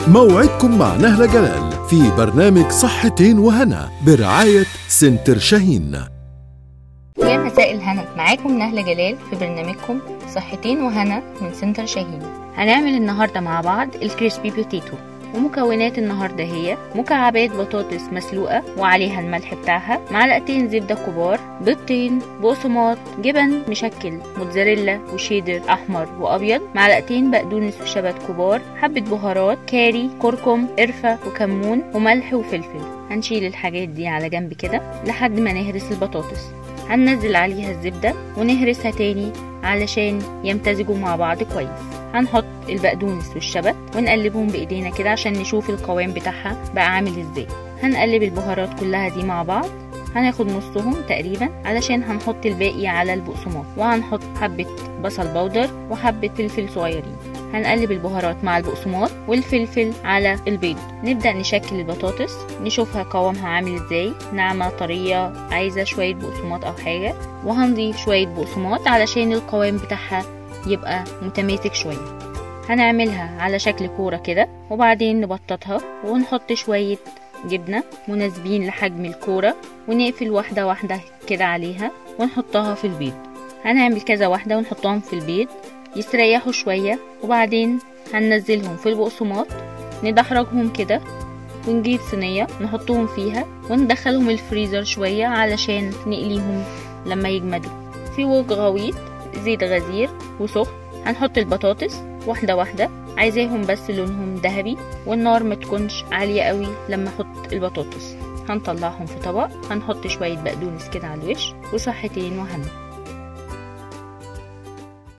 موعدكم مع نهلة جلال في برنامج صحتين وهنا برعاية سنتر شاهين يا مساء الهنا معاكم نهلة جلال في برنامجكم صحتين وهنا من سنتر شاهين هنعمل النهاردة مع بعض الكريسبي بوتيتو ومكونات النهاردة هي مكعبات بطاطس مسلوقة وعليها الملح بتاعها معلقتين زبدة كبار بيضتين بقسماط جبن مشكل موتزاريلا وشيدر أحمر وأبيض معلقتين بقدونس وشبت كبار حبة بهارات كاري كركم قرفة وكمون وملح وفلفل هنشيل الحاجات دي على جنب كده لحد ما نهرس البطاطس هننزل عليها الزبدة ونهرسها تاني علشان يمتزجوا مع بعض كويس هنحط البقدونس والشبت ونقلبهم بايدينا كده عشان نشوف القوام بتاعها بقى عامل ازاي هنقلب البهارات كلها دي مع بعض هناخد نصهم تقريبا علشان هنحط الباقي على البقسماط وهنحط حبة بصل بودر وحبة فلفل صغيرين هنقلب البهارات مع البقسماط والفلفل على البيض نبدأ نشكل البطاطس نشوفها قوامها عامل ازاي ناعمة طرية عايزة شوية بقسماط أو حاجة وهنضيف شوية بقسماط علشان القوام بتاعها يبقى متماسك شوية هنعملها على شكل كورة كده وبعدين نبططها ونحط شوية جبنة مناسبين لحجم الكورة ونقفل واحدة واحدة كده عليها ونحطها في البيض هنعمل كذا واحدة ونحطهم في البيض يستريحوا شوية وبعدين هننزلهم في البقسماط ندحرجهم كده ونجيب صينية نحطهم فيها وندخلهم الفريزر شوية علشان نقليهم لما يجمدوا في وج غويط زيت غزير وسخن هنحط البطاطس واحدة واحدة عايزاهم بس لونهم ذهبي والنار ما تكونش عالية قوي لما احط البطاطس هنطلعهم في طبق هنحط شوية بقدونس كده على الوش وصحتين وهنا